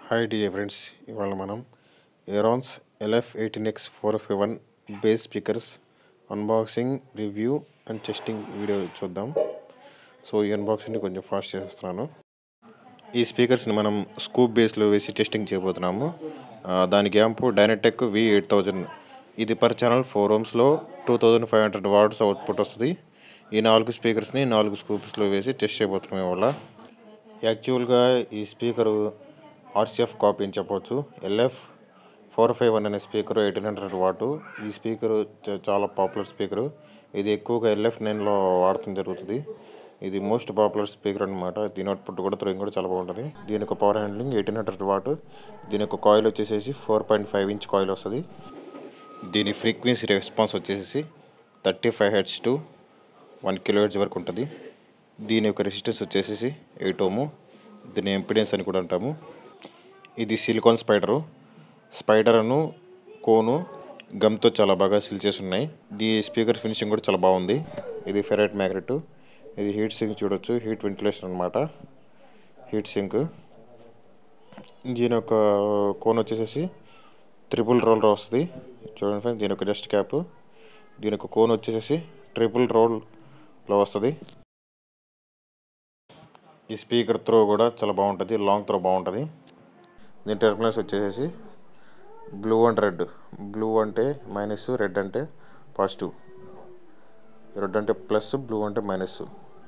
hi dear friends ఇవాళ మనం ఎరాన్స్ LF eighteen X four F one bass speakers unboxing review and testing video చూద్దాం so ఈ అన్బాక్సింగ్ని కొంచెం ఫాస్ట్ చేస్తున్నాను ఈ స్పీకర్స్ని మనం స్కూప్ బేస్లో వేసి టెస్టింగ్ చేయబోతున్నాము ఆ, దానికి amp Dynatech V eight thousand ఇది పర్ ఛానల్ ఫోర్ ఓమ్స్లో two thousand five hundred watts output వస్తుంది ఈ నాలుగు స్పీకర్స్ని నాలుగు స్కూప్స్లో వేసి టెస్ట్ చేయబోతున్నాం ఇవాళ యాక్చువల్గా ఈ స్పీకరు ఆర్సిఎఫ్ కాపీ అని చెప్పవచ్చు ఎల్ఎఫ్ ఫోర్ ఫైవ్ వన్ అనే స్పీకర్ ఎయిటీన్ హండ్రెడ్ వాటు ఈ స్పీకర్ చాలా పాపులర్ స్పీకరు ఇది ఎక్కువగా ఎల్ఎఫ్ నైన్లో వాడటం జరుగుతుంది ఇది మోస్ట్ పాపులర్ స్పీకర్ అనమాట దీని అవుట్పుట్ కూడా త్రోయింగ్ కూడా చాలా బాగుంటుంది దీని యొక్క power handling eighteen hundred watt దీని యొక్క కాయిల్ వచ్చేసేసి four point five inch coil వస్తుంది దీని ఫ్రీక్వెన్సీ రెస్పాన్స్ వచ్చేసి thirty five hertz to one kilo hertz వరకు ఉంటుంది దీని యొక్క రెసిస్టెన్స్ వచ్చేసి ఎయిట్ ఓము దీని ఎంపిడెన్స్ అని కూడా అంటాము ఇది సిలికాన్ స్పైడరు స్పైడర్ అను కోను గమ్తో చాలా బాగా సిల్ చేసి ఉన్నాయి ఈ స్పీకర్ ఫినిషింగ్ కూడా చాలా బాగుంది ఇది ఫెరైట్ మ్యాగ్నెట్ ఇది హీట్ సింక్ చూడొచ్చు హీట్ వెంటిలేషన్ అనమాట హీట్ సింక్ దీని యొక్క కోన్ వచ్చేసేసి ట్రిపుల్ రోలర్ వస్తుంది చూడండి ఫ్రెండ్స్ దీని యొక్క జస్ట్ క్యాప్ దీని యొక్క కోన్ వచ్చేసేసి ట్రిపుల్ రోల్లో వస్తుంది ఈ స్పీకర్ త్రో కూడా చాలా బాగుంటుంది లాంగ్ త్రో బాగుంటుంది దీని టెర్మినల్స్ వచ్చేసేసి బ్లూ అండ్ రెడ్ బ్లూ అంటే మైనస్ రెడ్ అంటే పాజిటివ్ రెడ్ అంటే ప్లస్ బ్లూ అంటే మైనస్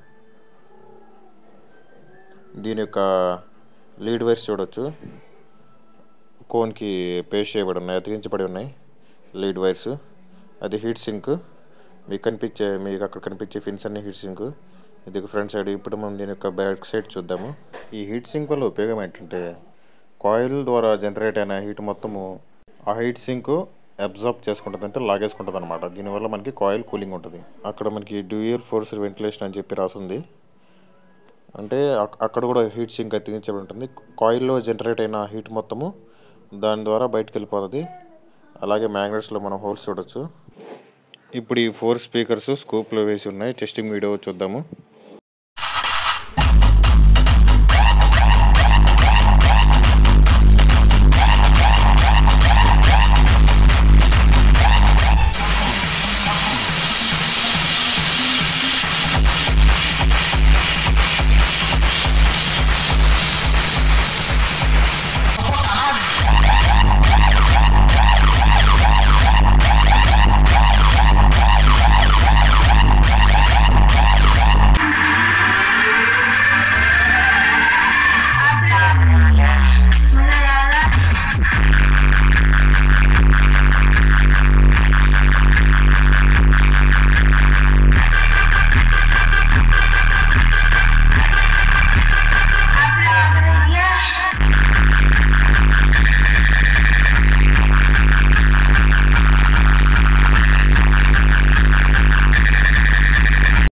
దీని యొక్క లీడ్ వైర్స్ చూడొచ్చు కోన్కి పేస్ట్ చేయబడి ఉన్నాయి అతికించబడి ఉన్నాయి లీడ్ వైర్స్ అది హీట్ సింక్ మీకు కనిపించే మీకు అక్కడ కనిపించే ఫిన్స్ అన్ని హీట్ సింక్ ఇది ఫ్రంట్ సైడ్ ఇప్పుడు మనం దీని యొక్క బ్యాక్ సైడ్ చూద్దాము ఈ హీట్ సింక్ వల్ల ఉపయోగం ఏంటంటే కాయిల్ ద్వారా జనరేట్ అయిన హీట్ మొత్తము ఆ హీట్ సింక్ అబ్జర్బ్ చేసుకుంటుంది అంటే లాగేసుకుంటుంది అనమాట దీనివల్ల మనకి కాయిల్ కూలింగ్ ఉంటుంది అక్కడ మనకి డ్యూయర్ ఫోర్స్ వెంటిలేషన్ అని చెప్పి రాసింది అంటే అక్- అక్కడ కూడా హీట్ సింక్ అతికించబడి ఉంటుంది కాయిల్లో జనరేట్ అయిన హీట్ మొత్తము దాని ద్వారా బయటకు వెళ్ళిపోతుంది అలాగే మ్యాగ్నెట్స్లో మనం హోల్స్ చూడొచ్చు ఇప్పుడు ఈ ఫోర్ స్పీకర్స్ స్కూప్లో వేసి ఉన్నాయి టెస్టింగ్ వీడియో చూద్దాము